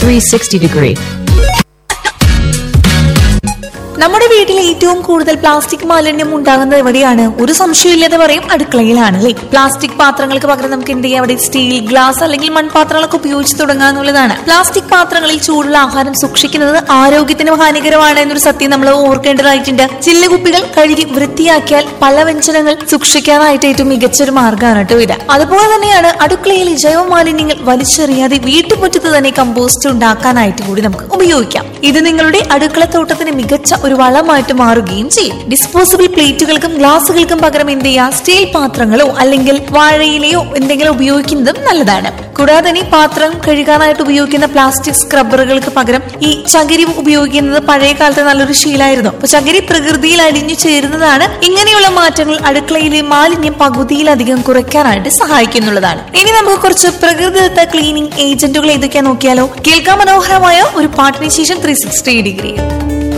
360 degree. നമ്മുടെ വീട്ടിൽ ഏറ്റവും കൂടുതൽ പ്ലാസ്റ്റിക് മാലിന്യം ഉണ്ടാകുന്നത് എവിടെയാണ് ഒരു സംശയമില്ലാതെ പറയും അടുക്കളയിലാണ് അല്ലേ പ്ലാസ്റ്റിക് പാത്രങ്ങൾക്ക് പകരം നമുക്ക് എന്ത് ചെയ്യാം അവിടെ സ്റ്റീൽ ഗ്ലാസ് അല്ലെങ്കിൽ മൺപാത്രങ്ങളൊക്കെ ഉപയോഗിച്ച് തുടങ്ങാന്നുള്ളതാണ് പ്ലാസ്റ്റിക് പാത്രങ്ങളിൽ ചൂടുള്ള ആഹാരം സൂക്ഷിക്കുന്നത് ആരോഗ്യത്തിന് ഹാനികരമാണ് എന്നൊരു സത്യം നമ്മൾ ഓർക്കേണ്ടതായിട്ടുണ്ട് ചില്ലുകുപ്പികൾ കഴുകി വൃത്തിയാക്കിയാൽ പല വ്യഞ്ജനങ്ങൾ സൂക്ഷിക്കാനായിട്ട് ഏറ്റവും മികച്ചൊരു മാർഗ്ഗമാണ് കേട്ടോ ഇത് അതുപോലെ തന്നെയാണ് അടുക്കളയിലെ ജൈവമാലിന്യങ്ങൾ വലിച്ചെറിയാതെ വീട്ടുമുറ്റത്ത് തന്നെ കമ്പോസ്റ്റ് ഉണ്ടാക്കാനായിട്ട് കൂടി നമുക്ക് ഉപയോഗിക്കാം ഇത് നിങ്ങളുടെ അടുക്കളത്തോട്ടത്തിന് മികച്ച ഒരു വളമായിട്ട് മാറുകയും ചെയ്യും ഡിസ്പോസിബിൾ പ്ലേറ്റുകൾക്കും ഗ്ലാസുകൾക്കും പകരം എന്ത് ചെയ്യുക സ്റ്റീൽ പാത്രങ്ങളോ അല്ലെങ്കിൽ വാഴയിലയോ എന്തെങ്കിലും ഉപയോഗിക്കുന്നതും നല്ലതാണ് കൂടാതെ തന്നെ ഈ പാത്രം കഴുകാനായിട്ട് ഉപയോഗിക്കുന്ന പ്ലാസ്റ്റിക് സ്ക്രബ്ബറുകൾക്ക് പകരം ഈ ചകിരി ഉപയോഗിക്കുന്നത് പഴയ കാലത്തെ നല്ലൊരു ശീലമായിരുന്നു അപ്പൊ ചകിരി പ്രകൃതിയിൽ അലിഞ്ഞു ചേരുന്നതാണ് ഇങ്ങനെയുള്ള മാറ്റങ്ങൾ അടുക്കളയിലെ മാലിന്യം പകുതിയിലധികം കുറയ്ക്കാനായിട്ട് സഹായിക്കുന്നുള്ളതാണ് ഇനി നമുക്ക് കുറച്ച് പ്രകൃതിദത്ത ക്ലീനിങ് ഏജന്റുകൾ ഏതൊക്കെയാ നോക്കിയാലോ കേൾക്കാൻ മനോഹരമായ ഒരു പാട്ടിന് ശേഷം ത്രീ സിക്സ്റ്റി ഡിഗ്രി